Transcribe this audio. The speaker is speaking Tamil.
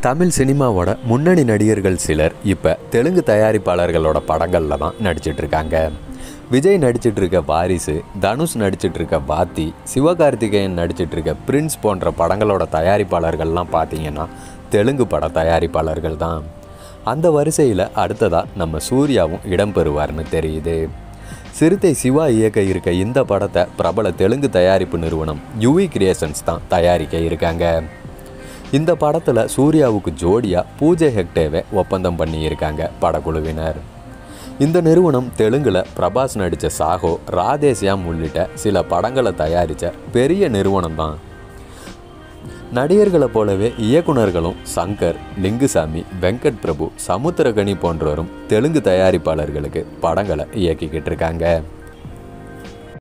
தமிழ் சினிமாவோட முன்னணி நடிகர்கள் சிலர் இப்போ தெலுங்கு தயாரிப்பாளர்களோட படங்களில் தான் நடிச்சிட்டு இருக்காங்க விஜய் நடிச்சிட்டு இருக்க வாரிசு தனுஷ் நடிச்சிட்டு இருக்க வாத்தி சிவகார்த்திகேயன் நடிச்சிட்டு இருக்க பிரின்ஸ் போன்ற படங்களோட தயாரிப்பாளர்கள்லாம் பார்த்தீங்கன்னா தெலுங்கு பட தயாரிப்பாளர்கள் தான் அந்த வரிசையில் அடுத்ததாக நம்ம சூர்யாவும் இடம்பெறுவார்னு தெரியுது சிறுத்தை சிவா இயக்க இருக்க இந்த படத்தை பிரபல தெலுங்கு தயாரிப்பு நிறுவனம் யுவி கிரியேஷன்ஸ் தான் தயாரிக்க இருக்காங்க இந்த படத்தில் சூர்யாவுக்கு ஜோடியாக பூஜை ஹெக்டேவை ஒப்பந்தம் பண்ணியிருக்காங்க படக்குழுவினர் இந்த நிறுவனம் தெலுங்கில் பிரபாஸ் நடித்த சாஹோ ராதேசியாம் உள்ளிட்ட சில படங்களை தயாரித்த பெரிய நிறுவனம் தான் நடிகர்களைப் போலவே இயக்குனர்களும் சங்கர் லிங்குசாமி வெங்கட் பிரபு சமுத்திரகனி போன்றோரும் தெலுங்கு தயாரிப்பாளர்களுக்கு படங்களை இயக்கிக்கிட்டு இருக்காங்க